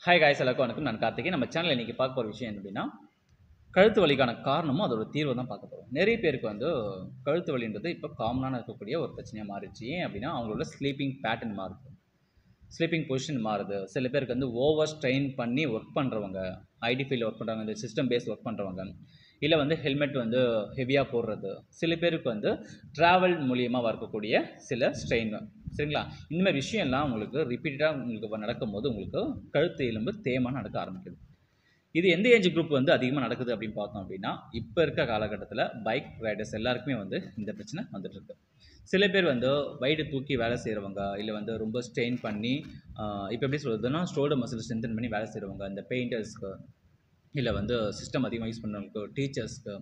hi guys எல்லாருக்கும் வணக்கம் நான் கார்த்திகை நம்ம சேனலில் இன்றைக்கி பார்க்க போகிற விஷயம் என்ன அப்படின்னா கழுத்து வலிக்கான காரணமும் அதோட தீர்வு தான் பார்க்க போகிறோம் நிறைய பேருக்கு வந்து கழுத்து வலின்றது இப்போ காமனான இருக்கக்கூடிய ஒரு பிரச்சனையாக மாறிடுச்சு ஏன் அப்படின்னா அவங்களோட ஸ்லீப்பிங் பேட்டர்ன் மாறுது ஸ்லீப்பிங் பொசிஷன் மாறுது சில பேருக்கு வந்து ஓவர் ஸ்ட்ரெயின் பண்ணி ஒர்க் பண்ணுறவங்க ஐடி ஃபீல்டில் ஒர்க் பண்ணுறவங்க இந்த சிஸ்டம் பேஸ் ஒர்க் பண்ணுறவங்க இல்லை வந்து ஹெல்மெட் வந்து ஹெவியாக போடுறது சில பேருக்கு வந்து ட்ராவல் மூலியமாக வரக்கூடிய சில ஸ்ட்ரெயின் சரிங்களா இந்த மாதிரி விஷயம்லாம் உங்களுக்கு ரிப்பீட்டடாக உங்களுக்கு நடக்கும்போது உங்களுக்கு கழுத்து எலும்பு தேய்மானம் நடக்க ஆரம்பிக்குது இது எந்த ஏஜ் குரூப் வந்து அதிகமாக நடக்குது அப்படின்னு பார்த்தோம் அப்படின்னா இப்போ இருக்க காலகட்டத்தில் பைக் ரைடர்ஸ் எல்லாருக்குமே வந்து இந்த பிரச்சனை வந்துட்டு இருக்கு சில பேர் வந்து வயிறு தூக்கி வேலை செய்கிறவங்க இல்லை வந்து ரொம்ப ஸ்ட்ரெயின் பண்ணி இப்போ எப்படி சொல்கிறதுனா ஸ்டோல்டர் மசில் ஸ்ட்ரென்தன் பண்ணி வேலை செய்கிறவங்க இந்த பெயிண்டர்ஸ்க்கு இல்லை வந்து சிஸ்டம் அதிகமாக யூஸ் பண்ணுறவங்களுக்கு டீச்சர்ஸ்க்கு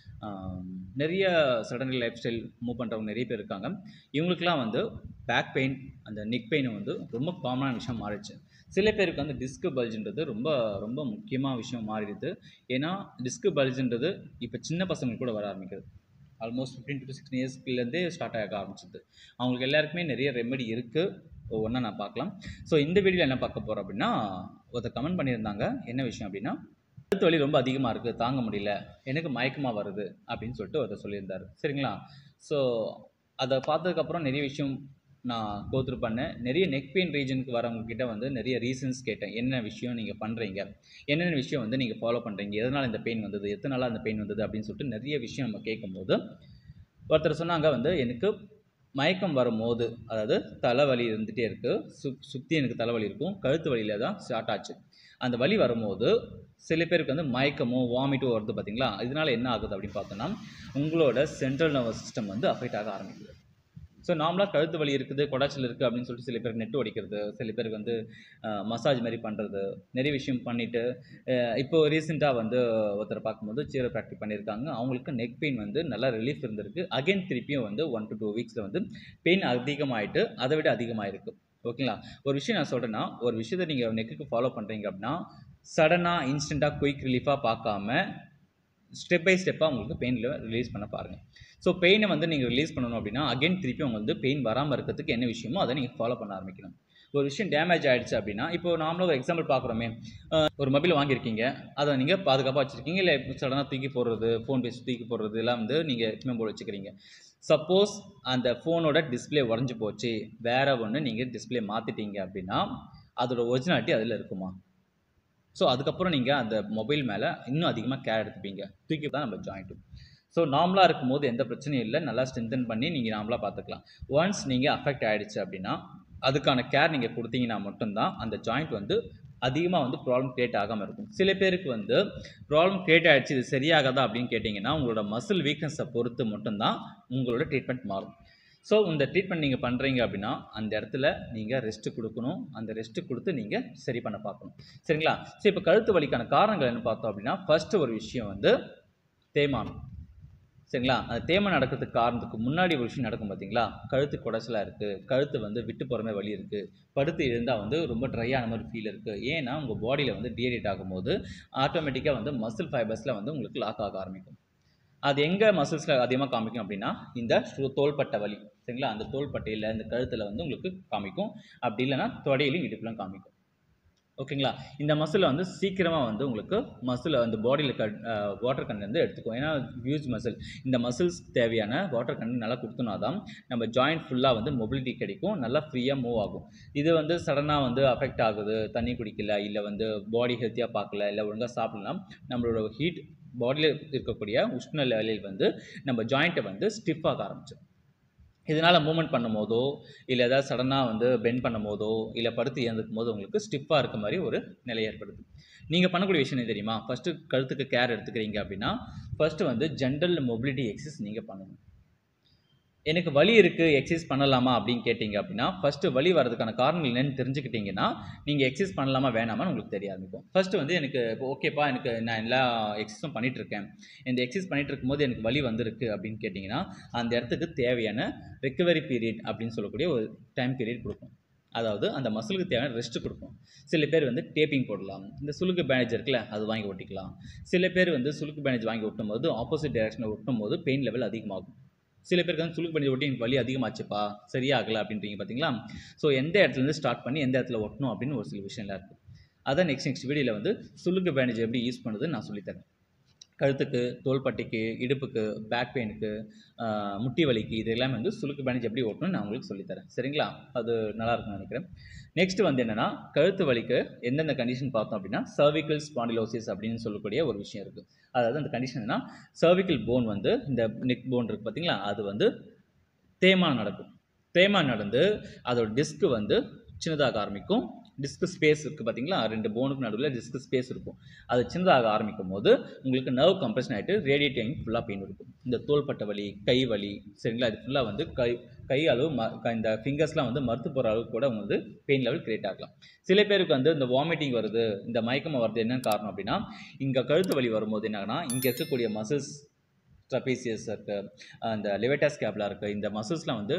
நிறைய சடன்லி லைஃப் ஸ்டைல் மூவ் பண்ணுறவங்க நிறைய பேர் இருக்காங்க இவங்களுக்குலாம் வந்து பேக் பெயின் அந்த நெக் பெயின் வந்து ரொம்ப காமனான விஷயம் மாறிடுச்சு சில பேருக்கு வந்து டிஸ்க் பல்ஜுன்றது ரொம்ப ரொம்ப முக்கியமான விஷயம் மாறிடுது ஏன்னா டிஸ்க் பல்ஜுன்றது இப்போ சின்ன பசங்களுக்கு கூட வர ஆரம்பிக்குது ஆல்மோஸ்ட் ஃபிஃப்டீன் டு சிக்ஸ்டீன் இயர்ஸ்க்குலேருந்தே ஸ்டார்ட் ஆக ஆரம்பிச்சிது அவங்களுக்கு எல்லாருக்குமே நிறைய ரெமெடி இருக்குது ஒவ்வொன்றா நான் பார்க்கலாம் ஸோ இந்த வீடியோவில் என்ன பார்க்க போகிறோம் அப்படின்னா ஒருத்தர் கமெண்ட் பண்ணியிருந்தாங்க என்ன விஷயம் அப்படின்னா கழுத்து வலி ரொம்ப அதிகமாக இருக்குது தாங்க முடியல எனக்கு மயக்கமாக வருது அப்படின்னு சொல்லிட்டு ஒருத்தர் சொல்லியிருந்தார் சரிங்களா ஸோ அதை பார்த்ததுக்கப்புறம் நிறைய விஷயம் நான் கோத்ரு பண்ணேன் நிறைய நெக் பெயின் ரீஜனுக்கு வரவங்க கிட்ட வந்து நிறைய ரீசன்ஸ் கேட்டேன் என்ன விஷயம் நீங்கள் பண்ணுறீங்க என்னென்ன விஷயம் வந்து நீங்கள் ஃபாலோ பண்ணுறீங்க எதனால் இந்த பெயின் வந்தது எத்தனை நாளாக அந்த பெயின் வந்தது அப்படின்னு சொல்லிட்டு நிறைய விஷயம் நம்ம கேட்கும்போது ஒருத்தர் சொன்னாங்க வந்து எனக்கு மயக்கம் வரும்போது அதாவது தலைவலி இருந்துகிட்டே இருக்குது சு சுற்றி எனக்கு தலைவலி இருக்கும் கழுத்து வலியில் தான் ஸ்டார்ட் ஆச்சு அந்த வலி வரும்போது சில பேருக்கு வந்து மயக்கமோ வாமிட்டோ வருது பார்த்தீங்களா இதனால் என்ன ஆகுது அப்படின்னு பார்த்தோன்னா உங்களோட சென்ட்ரல் நர்வஸ் சிஸ்டம் வந்து அஃபெக்ட் ஆக ஆரம்பிக்குது ஸோ நார்மலாக கழுத்து வலி இருக்குது கொடாச்சல் இருக்குது அப்படின்னு சொல்லிட்டு சில பேருக்கு நெட்டு அடிக்கிறது சில பேருக்கு வந்து மசாஜ் மாதிரி பண்ணுறது நிறைய விஷயம் பண்ணிவிட்டு இப்போ ரீசெண்டாக வந்து ஒருத்தரை பார்க்கும்போது சீரோ ப்ராக்டிக் பண்ணியிருக்காங்க அவங்களுக்கு நெக் பெயின் வந்து நல்லா ரிலீஃப் இருந்திருக்கு அகைன் திருப்பியும் வந்து ஒன் டு டூ வீக்ஸில் வந்து பெயின் அதிகமாகிட்டு அதை விட அதிகமாகிருக்கு ஓகேங்களா ஒரு விஷயம் நான் சொல்கிறேன்னா ஒரு விஷயத்தை நீங்கள் நெக்குக்கு ஃபாலோ பண்ணுறீங்க அப்படின்னா சடனாக இன்ஸ்டண்ட்டாக குயிக் ரிலீஃபாக பார்க்காம ஸ்டெப் பை ஸ்டெப்பாக உங்களுக்கு பெயினில் ரிலீஸ் பண்ண பாருங்கள் ஸோ பெயினை வந்து நீங்கள் ரிலீஸ் பண்ணணும் அப்படின்னா அகைன் திருப்பி உங்களுக்கு வந்து பெயின் வராமல் இருக்கிறதுக்கு என்ன விஷயமோ அதை நீங்கள் ஃபாலோ பண்ண ஆரம்பிக்கணும் ஒரு விஷயம் டேமேஜ் ஆகிடுச்சு அப்படின்னா இப்போ நார்மலாக ஒரு எக்ஸாம்பிள் பார்க்குறோமே ஒரு மொபைல் வாங்கியிருக்கீங்க அதை நீங்கள் பாதுகாப்பாக வச்சுருக்கீங்க இல்லை சடனாக தூக்கி போடுறது ஃபோன் பேசி தூக்கி போடுறது எல்லாம் வந்து நீங்கள் மெமோர் வச்சுக்கிறீங்க சப்போஸ் அந்த ஃபோனோட டிஸ்பிளே உடஞ்சி போச்சு வேறு ஒன்று நீங்கள் டிஸ்பிளே மாற்றிட்டீங்க அப்படின்னா அதோட ஒரிஜினாலிட்டி அதில் இருக்குமா ஸோ அதுக்கப்புறம் நீங்கள் அந்த மொபைல் மேலே இன்னும் அதிகமாக கேர் எடுத்துப்பீங்க தூக்கி தான் நம்ம ஜாயிண்ட்டு ஸோ நார்மலாக இருக்கும்போது எந்த பிரச்சனையும் இல்லை நல்லா ஸ்ட்ரென்தன் பண்ணி நீங்கள் நார்மலாக பார்த்துக்கலாம் ஒன்ஸ் நீங்கள் அஃபெக்ட் ஆகிடுச்சு அப்படின்னா அதுக்கான கேர் நீங்கள் கொடுத்தீங்கன்னா மட்டும்தான் அந்த ஜாயிண்ட் வந்து அதிகமாக வந்து ப்ராப்ளம் க்ரியேட் ஆகாமல் இருக்கும் சில பேருக்கு வந்து ப்ராப்ளம் க்ரியேட் ஆகிடுச்சு இது சரியாகாதா அப்படின்னு கேட்டிங்கன்னா உங்களோட மசில் வீக்னஸை பொறுத்து மட்டும்தான் உங்களோட ட்ரீட்மெண்ட் மாறும் ஸோ இந்த ட்ரீட்மெண்ட் நீங்கள் பண்ணுறீங்க அப்படின்னா அந்த இடத்துல நீங்கள் ரெஸ்ட்டு கொடுக்கணும் அந்த ரெஸ்ட்டு கொடுத்து நீங்கள் சரி பண்ண பார்க்கணும் சரிங்களா ஸோ இப்போ கழுத்து வலிக்கான காரணங்கள் என்ன பார்த்தோம் அப்படின்னா ஃபஸ்ட்டு ஒரு விஷயம் வந்து தேய்மானம் சரிங்களா அந்த தேய்மானம் நடக்கிறதுக்கு காரணத்துக்கு முன்னாடி ஒரு விஷயம் நடக்கும் பார்த்தீங்களா கழுத்து குடைச்சலாக இருக்குது கழுத்து வந்து விட்டு போகிற மாதிரி வலி இருக்குது படுத்து இருந்தால் வந்து ரொம்ப ட்ரையான மாதிரி ஃபீல் இருக்குது ஏன்னா உங்கள் பாடியில் வந்து டிஹைட்ரேட் ஆகும்போது ஆட்டோமேட்டிக்காக வந்து மசில் ஃபைபர்ஸில் வந்து உங்களுக்கு லாக் ஆக ஆரம்பிக்கும் அது எங்கே மசில்ஸில் அதிகமாக காமிக்கும் அப்படின்னா இந்த தோள்பட்டை வலி சரிங்களா அந்த தோள்பட்டையில் இந்த கழுத்தில் வந்து உங்களுக்கு காமிக்கும் அப்படி இல்லைன்னா தொடையிலையும் இடுப்புலாம் காமிக்கும் ஓகேங்களா இந்த மசிலை வந்து சீக்கிரமாக வந்து உங்களுக்கு மசில் அந்த பாடியில் க வாட்டர் கண்ட் வந்து எடுத்துக்கும் ஏன்னா ஹியூஜ் மசில் இந்த மசில்ஸ் தேவையான வாட்டர் கண்ட் நல்லா கொடுத்தோன்னா தான் நம்ம ஜாயிண்ட் ஃபுல்லாக வந்து மொபிலிட்டி கிடைக்கும் நல்லா ஃப்ரீயாக மூவ் ஆகும் இது வந்து சடனாக வந்து அஃபெக்ட் ஆகுது தண்ணி குடிக்கல இல்லை வந்து பாடி ஹெல்த்தியாக பார்க்கல இல்லை ஒழுங்காக சாப்பிடலாம் நம்மளோட ஹீட் பாடியில் இருக்கக்கூடிய உஷ்ண லெவலில் வந்து நம்ம ஜாயிண்ட்டை வந்து ஸ்டிஃபாக ஆரம்பிச்சிடும் இதனால் மூவ்மெண்ட் பண்ணும் போதோ இல்லை ஏதாவது சடனாக வந்து பெண்ட் பண்ணும் போதோ இல்லை படுத்து இறந்துக்கும் போது உங்களுக்கு ஸ்டிஃபாக இருக்க மாதிரி ஒரு நிலை ஏற்படுது நீங்கள் பண்ணக்கூடிய விஷயம் என்ன தெரியுமா ஃபஸ்ட்டு கழுத்துக்கு கேர் எடுத்துக்கிறீங்க அப்படின்னா ஃபஸ்ட்டு வந்து ஜென்ரல் மொபிலிட்டி எக்ஸசைஸ் நீங்கள் பண்ணணும் எனக்கு வலி இருக்குது எக்ஸசைஸ் பண்ணலாமா அப்படின்னு கேட்டிங்க அப்படின்னா ஃபஸ்ட்டு வலி வரதுக்கான காரணங்கள் என்னென்னு தெரிஞ்சுக்கிட்டிங்கன்னா நீங்கள் எக்ஸசைஸ் பண்ணலாமா வேணாமான்னு உங்களுக்கு தெரிய ஆரம்பிக்கும் ஃபஸ்ட்டு வந்து எனக்கு இப்போ ஓகேப்பா எனக்கு நான் எல்லா எக்ஸசைஸும் பண்ணிகிட்ருக்கேன் இந்த எக்ஸசைஸ் பண்ணிகிட்டு இருக்கும்போது எனக்கு வலி வந்திருக்கு அப்படின்னு கேட்டிங்கன்னா அந்த இடத்துக்கு தேவையான ரெக்கவரி பீரியட் அப்படின்னு சொல்லக்கூடிய ஒரு டைம் பீரியட் கொடுக்கும் அதாவது அந்த மசிலுக்கு தேவையான ரெஸ்ட் கொடுக்கும் சில பேர் வந்து டேப்பிங் போடலாம் இந்த சுளுக்கு பேண்டேஜ் இருக்குல்ல அது வாங்கி ஒட்டிக்கலாம் சில பேர் வந்து சுளுக்கு பேண்டேஜ் வாங்கி ஒட்டும் போது ஆப்போசிட் டைரக்ஷனில் ஒட்டும் போது பெயின் லெவல் அதிகமாகும் சில பேருக்கு வந்து சுளுக்கு பண்ணி ஒட்டி எனக்கு வலி அதிகமாச்சுப்பா சரியாகலை அப்படின்றீங்க பார்த்தீங்களா ஸோ எந்த இடத்துலேருந்து ஸ்டார்ட் பண்ணி எந்த இடத்துல ஒட்டணும் அப்படின்னு ஒரு சில விஷயம்லாம் இருக்குது அதை நெக்ஸ்ட் நெக்ஸ்ட் வீடியோவில் வந்து சுளுக்கு பேண்டேஜ் எப்படி யூஸ் பண்ணுறதுன்னு நான் சொல்லித்தரேன் கழுத்துக்கு தோள்பட்டைக்கு இடுப்புக்கு பேக் பெயினுக்கு முட்டி வலிக்கு இது எல்லாமே வந்து சுளுக்கு பேண்டேஜ் எப்படி ஓட்டணும்னு நான் உங்களுக்கு சொல்லித்தரேன் சரிங்களா அது நல்லா இருக்கும்னு நினைக்கிறேன் நெக்ஸ்ட் வந்து என்னென்னா கழுத்து வலிக்கு எந்தெந்த கண்டிஷன் பார்த்தோம் அப்படின்னா cervical spondylosis அப்படின்னு சொல்லக்கூடிய ஒரு விஷயம் இருக்குது அதாவது அந்த கண்டிஷன் என்னன்னா cervical போன் வந்து இந்த நெக் போன் இருக்குது பார்த்தீங்களா அது வந்து தேய்மானம் நடக்கும் தேய்மானம் நடந்து அதோட டிஸ்க் வந்து சின்னதாக ஆரம்பிக்கும் டிஸ்க் ஸ்பேஸ் இருக்குது பார்த்தீங்களா ரெண்டு போனுக்கு நடுவில் டிஸ்க் ஸ்பேஸ் இருக்கும் அது சின்னதாக ஆரம்பிக்கும் போது உங்களுக்கு நர்வ் கம்ப்ரெஷன் ஆகிட்டு ரேடியேட்டிங் ஃபுல்லாக பெயின் இருக்கும் இந்த தோள்பட்டை வலி கை வலி சரிங்களா இது ஃபுல்லாக வந்து கை கை அளவு ம க- இந்த ஃபிங்கர்ஸ்லாம் வந்து மறுத்து போகிற அளவுக்கு கூட வந்து பெயின் லெவல் கிரியேட் ஆகலாம் சில பேருக்கு வந்து இந்த வாமிட்டிங் வருது இந்த மயக்கம் வருது என்னன்னு காரணம் அப்படின்னா இங்கே கழுத்து வலி வரும்போது என்னன்னா இங்கே இருக்கக்கூடிய மசில்ஸ் ட்ரபீசியஸ் இருக்கு அந்த லிவெட்டாஸ் கேப்லாம் இருக்குது இந்த மசில்ஸ்லாம் வந்து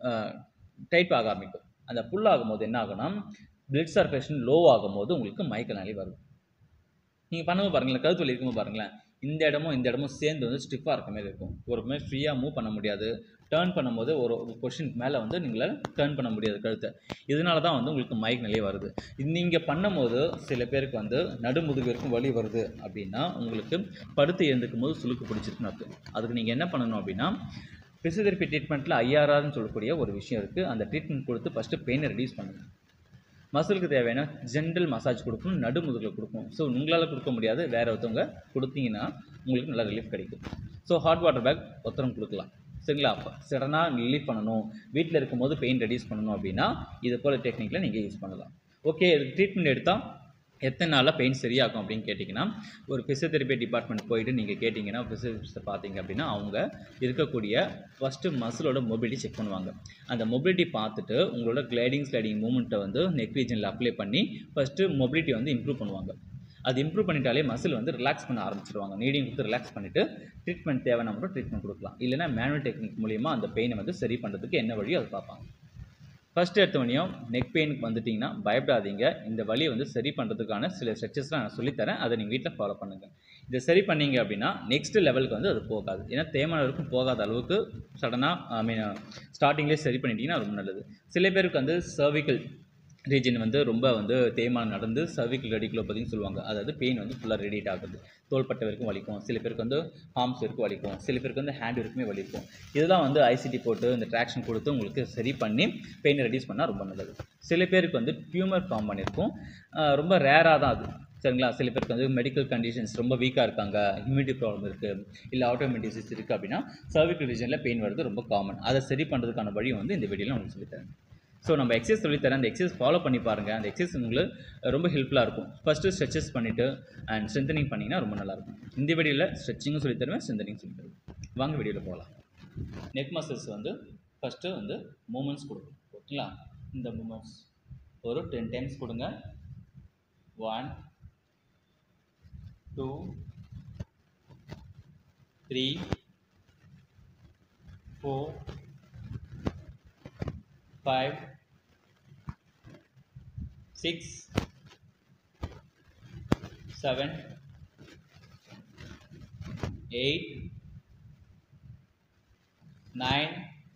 டைட் ஆக ஆரம்பிக்கும் அந்த புல் ஆகும்போது என்ன ஆகும்னா பிளட் சர்க்குலேஷன் லோ ஆகும்போது உங்களுக்கு மயக்க நிலை வரும் நீங்கள் பண்ணும்போது பாருங்களேன் கழுத்து வலி இருக்கும்போது பாருங்களேன் இந்த இடமும் இந்த இடமும் சேர்ந்து வந்து ஸ்டிஃபாக இருக்க மாதிரி இருக்கும் ஒரு மாதிரி ஃப்ரீயாக மூவ் பண்ண முடியாது டேர்ன் பண்ணும்போது ஒரு பொசிஷனுக்கு மேலே வந்து நீங்களால் டேர்ன் பண்ண முடியாது கழுத்தை இதனால தான் வந்து உங்களுக்கு மயக்க நிலை வருது நீங்கள் பண்ணும்போது சில பேருக்கு வந்து நடுமுதுகு வரைக்கும் வலி வருது அப்படின்னா உங்களுக்கு படுத்து எழுந்துக்கும் போது சுளுக்கு பிடிச்சிருக்குன்னு அர்த்தம் அதுக்கு நீங்கள் என்ன பண்ணணும் அப்படின்னா ஃபிசியோதெரப்பி ட்ரீட்மெண்ட்டில் ஐஆர்ஆர்னு சொல்லக்கூடிய ஒரு விஷயம் இருக்குது அந்த ட்ரீட்மெண்ட் கொடுத்து ஃபஸ்ட்டு பெயினை ரெடியூஸ் பண்ணுங்க மசிலுக்கு தேவையான ஜென்ரல் மசாஜ் கொடுக்கணும் நடுமுதுகில் கொடுக்கணும் ஸோ உங்களால் கொடுக்க முடியாது வேற ஒருத்தவங்க கொடுத்தீங்கன்னா உங்களுக்கு நல்ல ரிலீஃப் கிடைக்கும் ஸோ ஹாட் வாட்டர் பேக் ஒருத்தரம் கொடுக்கலாம் சரிங்களா சடனாக ரிலீஃப் பண்ணணும் வீட்டில் இருக்கும்போது பெயின் ரெடியூஸ் பண்ணணும் அப்படின்னா இது போல் டெக்னிக்கில் நீங்கள் யூஸ் பண்ணலாம் ஓகே இதுக்கு ட்ரீட்மெண்ட் எடுத்தால் எத்தனை நாளில் பெயின் சரியாகும் அப்படின்னு கேட்டிங்கன்னா ஒரு ஃபிசியோதெரப்பி டிபார்ட்மெண்ட் போயிட்டு நீங்கள் கேட்டிங்கன்னா ஃபிசியோதெரபிஸ்ட்டை பார்த்தீங்க அப்படின்னா அவங்க இருக்கக்கூடிய ஃபஸ்ட்டு மசிலோட மொபிலிட்டி செக் பண்ணுவாங்க அந்த மொபிலிட்டி பார்த்துட்டு உங்களோட கிளைடிங் ஸ்லைடிங் மூமெண்ட்டை வந்து நெக் ரீஜனில் அப்ளை பண்ணி ஃபஸ்ட்டு மொபிலிட்டி வந்து இம்ப்ரூவ் பண்ணுவாங்க அது இம்ப்ரூவ் பண்ணிட்டாலே மசில் வந்து ரிலாக்ஸ் பண்ண ஆரம்பிச்சிருவாங்க நீடிங் கொடுத்து ரிலாக்ஸ் பண்ணிவிட்டு ட்ரீட்மெண்ட் தேவைன்னா மட்டும் ட்ரீட்மெண்ட் கொடுக்கலாம் இல்லைன்னா மேனுவல் டெக்னிக் மூலியமாக அந்த பெயினை வந்து சரி பண்ணுறதுக்கு என்ன வழியோ அதை பார்ப்பாங்க ஃபர்ஸ்ட் எடுத்தவனையும் நெக் பெயினுக்கு வந்துட்டிங்கன்னா பயப்படாதீங்க இந்த வலியை வந்து சரி பண்ணுறதுக்கான சில ஸ்ட்ரெச்சஸ்லாம் நான் சொல்லித்தரேன் அதை நீங்கள் வீட்டில் ஃபாலோ பண்ணுங்கள் இதை சரி பண்ணீங்க அப்படின்னா நெக்ஸ்ட் லெவலுக்கு வந்து அது போகாது ஏன்னா தேய்மானம் வரைக்கும் போகாத அளவுக்கு சடனாக ஐ மீன் ஸ்டார்டிங்லேயே சரி பண்ணிட்டீங்கன்னா ரொம்ப நல்லது சில பேருக்கு வந்து cervical ரீஜன் வந்து ரொம்ப வந்து தேய்மானம் நடந்து cervical ரெடிகுலோபதின்னு சொல்லுவாங்க அதாவது பெயின் வந்து ஃபுல்லாக ரேடியேட் ஆகுது தோள்பட்டை வரைக்கும் வலிக்கும் சில பேருக்கு வந்து ஹார்ம்ஸ் வரைக்கும் வலிக்கும் சில பேருக்கு வந்து ஹேண்ட் வரைக்குமே வலிக்கும் இதெல்லாம் வந்து ஐசிடி போட்டு இந்த ட்ராக்ஷன் கொடுத்து உங்களுக்கு சரி பண்ணி பெயினை ரெடியூஸ் பண்ணால் ரொம்ப நல்லது சில பேருக்கு வந்து டியூமர் ஃபார்ம் பண்ணியிருக்கும் ஆஹ் ரொம்ப ரேராக தான் அது சரிங்களா சில பேருக்கு வந்து மெடிக்கல் கண்டிஷன்ஸ் ரொம்ப வீக்காக இருக்காங்க இம்யூனிட்டி ப்ராப்ளம் இருக்குது இல்லை ஆட்டோமிக் டிசீஸ் இருக்குது அப்படின்னா cervical ரீஜனில் பெயின் வருது ரொம்ப காமன் அதை சரி பண்ணுறதுக்கான வழி வந்து இந்த வீடியோவில் உங்களுக்கு சொல்லித்தரேன் ஸோ நம்ம எக்ஸசைஸ் சொல்லித்தரேன் அந்த எக்ஸசைஸ் ஃபாலோ பண்ணி பாருங்கள் அந்த எக்ஸசைஸ் உங்களுக்கு ரொம்ப ஹெல்ப்ஃபுல்லாக இருக்கும் ஃபஸ்ட்டு ஸ்ட்ரெச்சஸ் பண்ணிவிட்டு அண்ட் ஸ்ட்ரென்தனிங் பண்ணிங்கன்னா ரொம்ப நல்லாயிருக்கும் இந்த வீடியோவில் ஸ்ட்ரெச்சிங்கும் சொல்லித்தருவேன் ஸ்ட்ரென்தனிங் சொல்லித்தருவேன் வாங்க வீடியோவில் போகலாம் நெக் மசில்ஸ் வந்து ஃபஸ்ட்டு வந்து மூமெண்ட்ஸ் கொடுக்கும் ஓகேங்களா இந்த மூமெண்ட்ஸ் ஒரு டென் டைம்ஸ் கொடுங்க one two three four five six seven eight nine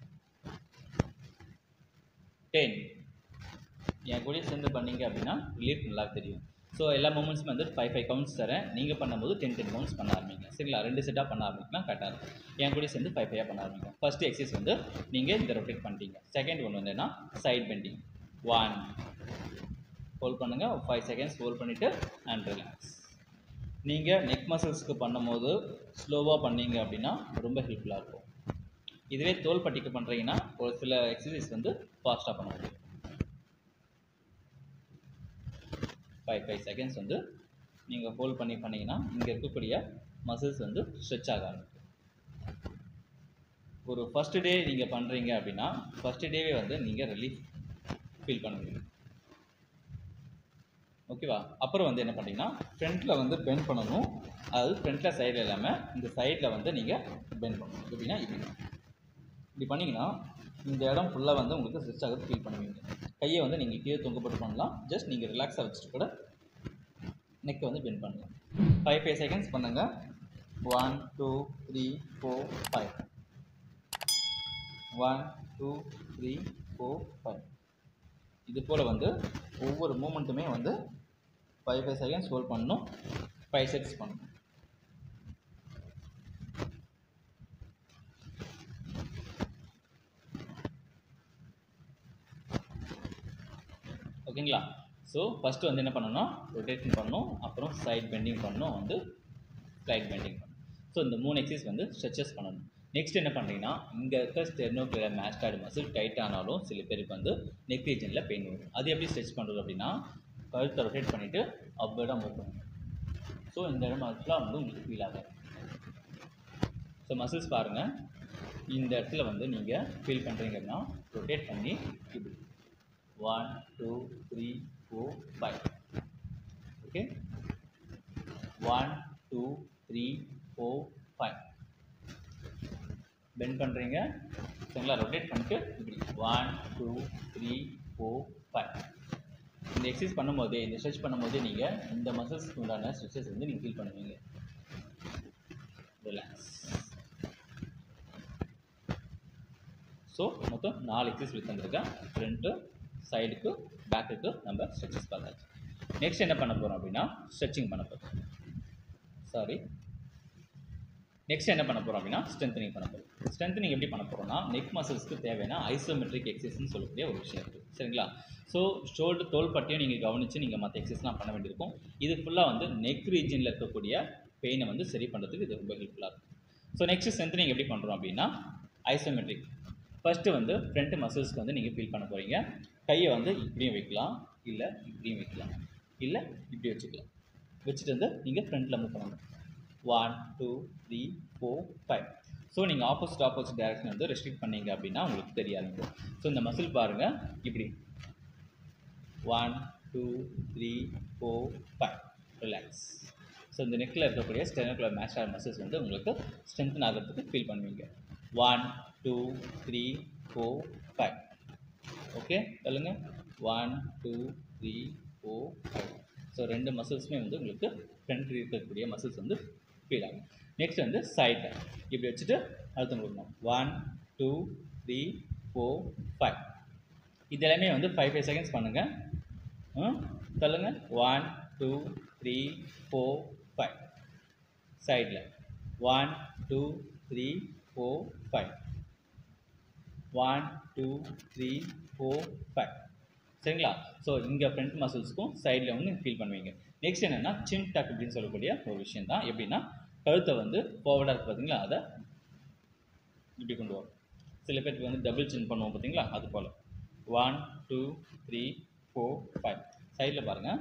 ten என் கூட சேர்ந்து பண்ணீங்க அப்படின்னா ரிலீஃப் நல்லா தெரியும் ஸோ எல்லா மூமெண்ட்ஸுமே வந்து ஃபைவ் ஃபைவ் கவுண்ட்ஸ் தரேன் நீங்கள் பண்ணும்போது டென் டென் கவுண்ட்ஸ் பண்ண ஆரம்பிங்க சரிங்களா ரெண்டு செட்டாக பண்ண ஆரம்பிக்கலாம் கரெக்டாக இருக்கும் என் கூட சேர்ந்து ஃபைவ் ஃபைவாக பண்ண ஆரம்பிக்கும் ஃபர்ஸ்ட் எக்ஸசைஸ் வந்து நீங்கள் இந்த ரொட்டேட் பண்ணிட்டீங்க செகண்ட் ஒன்று வந்து என்ன சைட் பெண்டிங் ஒன் ஹோல்ட் பண்ணுங்கள் ஃபைவ் செகண்ட்ஸ் ஹோல்ட் பண்ணிவிட்டு அண்ட் ரிலாக்ஸ் நீங்கள் நெக் மசில்ஸ்க்கு பண்ணும்போது ஸ்லோவாக பண்ணீங்க அப்படின்னா ரொம்ப ஹெல்ப்ஃபுல்லாக இருக்கும் இதுவே தோள்பட்டிக்கு பண்ணுறீங்கன்னா ஒரு சில எக்ஸசைஸ் வந்து ஃபாஸ்ட்டாக பண்ண முடியும் ஃபைவ் ஃபைவ் செகண்ட்ஸ் வந்து நீங்கள் ஹோல்ட் பண்ணி பண்ணீங்கன்னா இங்கே இருக்கக்கூடிய மசில்ஸ் வந்து ஸ்ட்ரெச் ஆக ஆரம்பிக்கும் ஒரு ஃபர்ஸ்ட் டே நீங்கள் பண்ணுறீங்க அப்படின்னா ஃபர்ஸ்ட் டேவே வந்து நீங்கள் ரிலீஃப் ஃபீல் பண்ணுவீங்க ஓகேவா அப்புறம் வந்து என்ன பண்ணீங்கன்னா ஃப்ரண்ட்டில் வந்து பெண்ட் பண்ணணும் அதாவது ஃப்ரண்ட்டில் சைடில் இல்லாமல் இந்த சைடில் வந்து நீங்கள் பெண்ட் பண்ணணும் எப்படின்னா இப்படி இப்படி பண்ணிங்கன்னா இந்த இடம் ஃபுல்லாக வந்து உங்களுக்கு ஸ்ட்ரெச் ஆகுது ஃபீல் பண்ணுவீங்க கையை வந்து நீங்கள் கீழே தொங்கப்பட்டு பண்ணலாம் ஜஸ்ட் நீங்கள் ரிலாக்ஸாக வச்சுட்டு கூட நெக்கை வந்து பெண்ட் பண்ணலாம் ஃபைவ் ஃபைவ் செகண்ட்ஸ் பண்ணுங்கள் one two three four five one two three four five இது போல் வந்து ஒவ்வொரு மூமெண்ட்டுமே வந்து ஃபைவ் ஃபைவ் செகண்ட்ஸ் ஹோல்ட் பண்ணணும் ஃபைவ் செட்ஸ் பண்ணணும் ஓகேங்களா ஸோ ஃபஸ்ட்டு வந்து என்ன பண்ணணும் ரொட்டேஷன் பண்ணணும் அப்புறம் சைட் பெண்டிங் பண்ணணும் வந்து ஸ்லைட் பெண்டிங் பண்ணணும் ஸோ இந்த மூணு எக்ஸசைஸ் வந்து ஸ்ட்ரெச்சஸ் பண்ணணும் நெக்ஸ்ட் என்ன பண்ணுறீங்கன்னா இங்கே இருக்க ஸ்டெர்னோக்ளியர் மேஸ்டாய்டு மசில் டைட் ஆனாலும் சில பேருக்கு வந்து நெக் ரீஜனில் பெயின் வரும் அது எப்படி ஸ்ட்ரெச் பண்ணுறது அப்படின்னா கழுத்தை ரொட்டேட் பண்ணிவிட்டு அப்வர்டாக மூவ் பண்ணுங்க ஸோ இந்த இடம் ஃபுல்லாக வந்து உங்களுக்கு ஃபீல் ஆகும் ஸோ மசில்ஸ் பாருங்கள் இந்த இடத்துல வந்து நீங்கள் ஃபீல் பண்ணுறீங்கன்னா ரொட்டேட் பண்ணி இப்படி one two three four five okay one two three four five bend பண்ணுறீங்க சரிங்களா ரொட்டேட் பண்ணிட்டு இப்படி one two three four five இந்த எக்ஸசைஸ் பண்ணும்போதே இந்த ஸ்ட்ரெச் பண்ணும்போதே நீங்கள் இந்த மசில்ஸ்க்கு உண்டான ஸ்ட்ரெச்சஸ் வந்து நீங்கள் ஃபீல் பண்ணுவீங்க ரிலாக்ஸ் ஸோ மொத்தம் நாலு எக்ஸசைஸ் சொல்லி தந்திருக்கேன் ஃப்ரண்ட்டு சைடுக்கு பேக்குக்கு நம்ம ஸ்ட்ரெச்சஸ் பார்த்தாச்சு நெக்ஸ்ட் என்ன பண்ண போகிறோம் அப்படின்னா ஸ்ட்ரெச்சிங் பண்ண போகிறோம் சாரி நெக்ஸ்ட் என்ன பண்ண போகிறோம் அப்படின்னா ஸ்ட்ரென்த்தனிங் பண்ண போகிறோம் ஸ்ட்ரென்த்தனிங் எப்படி பண்ண போகிறோம்னா நெக் மசில்ஸ்க்கு தேவையான ஐசோமெட்ரிக் எக்ஸசைஸ்னு சொல்லக்கூடிய ஒரு விஷயம் இருக்குது சரிங்களா ஸோ ஷோல்டர் தோல் பட்டியும் நீங்கள் கவனித்து நீங்கள் மற்ற எக்ஸசைஸ்லாம் பண்ண வேண்டியிருக்கும் இது ஃபுல்லாக வந்து நெக் ரீஜனில் இருக்கக்கூடிய பெயினை வந்து சரி பண்ணுறதுக்கு இது ரொம்ப ஹெல்ப்ஃபுல்லாக இருக்கும் ஸோ நெக்ஸ்ட் ஸ்ட்ரென்த்தனிங் எப்படி பண்ணுறோம் அப்படின்னா ஐசோமெட்ரிக் ஃபஸ்ட்டு வந்து ஃப்ரண்ட் மசில்ஸ்க்கு வந்து நீங்கள் ஃபீல் பண்ண போகிறீங்க கையை வந்து இப்படியும் வைக்கலாம் இல்லை இப்படியும் வைக்கலாம் இல்லை இப்படி வச்சுக்கலாம் வச்சுட்டு வந்து நீங்கள் ஃப்ரண்ட்டில் மூவ் பண்ணணும் one two three four five so நீங்கள் ஆப்போசிட் ஆப்போசிட் டைரக்ஷன் வந்து ரெஸ்ட்ரிக்ட் பண்ணீங்க அப்படின்னா உங்களுக்கு தெரிய ஆரம்பிக்கும் ஸோ இந்த மசில் பாருங்கள் இப்படி one two three four five relax so இந்த நெக்கில் இருக்கக்கூடிய ஸ்டெனோகுலர் மேஸ்டார் மசில்ஸ் வந்து உங்களுக்கு ஸ்ட்ரென்தன் ஆகிறதுக்கு ஃபீல் பண்ணுவீங்க one two three four five okay சொல்லுங்க one two three four five so ரெண்டு மசில்ஸுமே வந்து உங்களுக்கு ஃப்ரண்ட் இருக்கக்கூடிய மசில்ஸ் வந்து ஃபீல் ஆகும் நெக்ஸ்ட் வந்து சைட் இப்படி வச்சுட்டு அழுத்தம் கொடுக்கணும் one two three four five இது எல்லாமே வந்து ஃபைவ் ஃபைவ் செகண்ட்ஸ் பண்ணுங்கள் சொல்லுங்கள் one two three four five சைடில் one two three four five one two three four five சரிங்களா ஸோ இங்கே ஃப்ரண்ட் மசில்ஸ்க்கும் சைடில் வந்து ஃபீல் பண்ணுவீங்க நெக்ஸ்ட் என்னென்னா சின் டக் அப்படின்னு சொல்லக்கூடிய ஒரு விஷயம் தான் எப்படின்னா கழுத்தை வந்து ஃபார்வர்டாக இருக்குது பார்த்தீங்களா அதை இப்படி கொண்டு வரும் சில பேருக்கு வந்து டபுள் சின் பண்ணுவோம் பார்த்தீங்களா அது போல் one two three four five சைடில் பாருங்கள்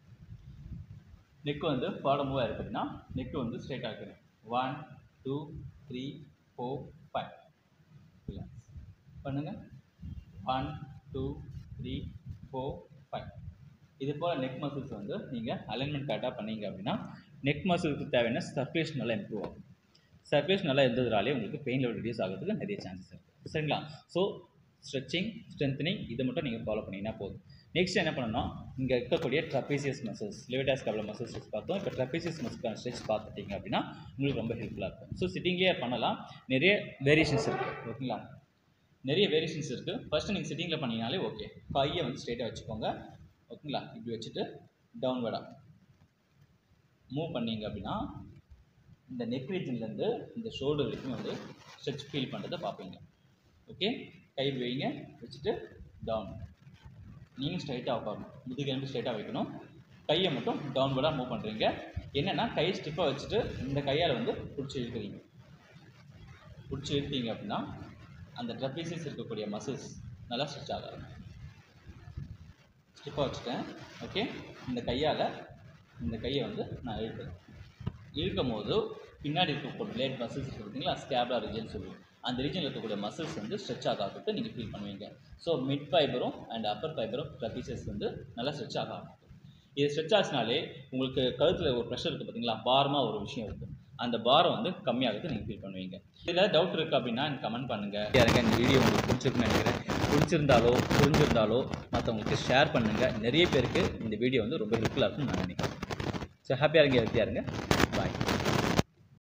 நெக் வந்து ஃபார்வர்ட் மூவ் ஆயிருக்கு அப்படின்னா நெக் வந்து ஸ்ட்ரைட்டாக இருக்குது one two three four five relax பண்ணுங்கள் one two three four five இது போல் நெக் மசில்ஸ் வந்து நீங்கள் அலைன்மெண்ட் கரெக்டாக பண்ணீங்க அப்படின்னா நெக் மசிலுக்கு தேவையான சர்க்குலேஷன் நல்லா இம்ப்ரூவ் ஆகும் சர்க்குலேஷன் நல்லா இருந்ததுனாலே உங்களுக்கு பெயின் லெவல் ரெடியூஸ் ஆகிறதுக்கு நிறைய சான்சஸ் இருக்குது சரிங்களா ஸோ ஸ்ட்ரெச்சிங் ஸ்ட்ரென்த்தனிங் இதை மட்டும் நீங்கள் ஃபாலோ பண்ணிங்கன்னா போதும் நெக்ஸ்ட் என்ன பண்ணணும் இங்கே இருக்கக்கூடிய trapezius muscles levator scapulae muscles stretch பார்த்தோம் இப்போ ட்ரப்பீசியஸ் மசில்கான ஸ்ட்ரெச் பார்த்துட்டீங்க அப்படின்னா உங்களுக்கு ரொம்ப ஹெல்ப்ஃபுல்லாக இருக்கும் ஸோ சிட்டிங்லேயே பண்ணலாம் நிறைய வேரியேஷன்ஸ் இருக்குது ஓகேங்களா நிறைய வேரியேஷன்ஸ் இருக்குது ஃபஸ்ட்டு நீங்கள் சிட்டிங்கில் பண்ணிங்கனாலே ஓகே கையை வந்து ஸ்ட்ரெயிட்டாக வச்சுக்கோங்க ஓகேங்களா இப்படி வச்சுட்டு டவுன்வர்டாக மூவ் பண்ணீங்க அப்படின்னா இந்த நெக் ரீஜன்லேருந்து இந்த ஷோல்டர் வரைக்கும் வந்து ஸ்ட்ரெச் ஃபீல் பண்ணுறதை பார்ப்பீங்க ஓகே கை வைங்க வச்சுட்டு டவுன் நீங்கள் ஸ்ட்ரைட்டாக உட்காரணும் முதுகெலும்பு ஸ்ட்ரைட்டாக வைக்கணும் கையை மட்டும் டவுன்வர்டாக மூவ் பண்ணுறீங்க என்னென்னா கை ஸ்டிஃபாக வச்சுட்டு இந்த கையால் வந்து பிடிச்சி இழுக்கிறீங்க பிடிச்சி இழுத்தீங்க அப்படின்னா அந்த ட்ரப்பீசியஸ் இருக்கக்கூடிய மசில்ஸ் நல்லா ஸ்ட்ரெச் ஆக ஆரம்பிக்கும் ஸ்டிஃபாக வச்சுட்டேன் ஓகே இந்த கையால் இந்த கையை வந்து நான் இழுக்கிறேன் இழுக்கும் போது பின்னாடி இருக்கக்கூடிய லேட் மசில்ஸ் இருக்கு பார்த்தீங்களா ஸ்கேப்லா ரீஜன் சொல்லுவோம் அந்த ரீஜனில் இருக்கக்கூடிய மசில்ஸ் வந்து ஸ்ட்ரெச் ஆகாதுட்டு நீங்கள் ஃபீல் பண்ணுவீங்க ஸோ மிட் ஃபைபரும் அண்ட் அப்பர் ஃபைபரும் ட்ரப்பீசஸ் வந்து நல்லா ஸ்ட்ரெச் ஆக ஆரம்பிக்கும் இது ஸ்ட்ரெச் ஆச்சுனாலே உங்களுக்கு கழுத்தில் ஒரு ப்ரெஷர் இருக்குது பார்த்தீங்களா பாரமாக ஒரு விஷயம் இருக்குது அந்த பாரம் வந்து கம்மியாகிறது நீங்கள் ஃபீல் பண்ணுவீங்க இதில் டவுட் இருக்குது அப்படின்னா எனக்கு கமெண்ட் பண்ணுங்கள் யாருங்க இந்த வீடியோ உங்களுக்கு பிடிச்சிருக்குன்னு நினைக்கிறேன் பிடிச்சிருந்தாலோ புரிஞ்சிருந்தாலோ மற்றவங்களுக்கு ஷேர் பண்ணுங்கள் நிறைய பேருக்கு இந்த வீடியோ வந்து ரொம்ப ஹெல்ப்ஃபுல்லாக இருக்கும்னு நான் நினைக்கிறேன் ஸோ ஹாப்பியாக இருங்க ஹெல்த்தியாக இருங்க பாய்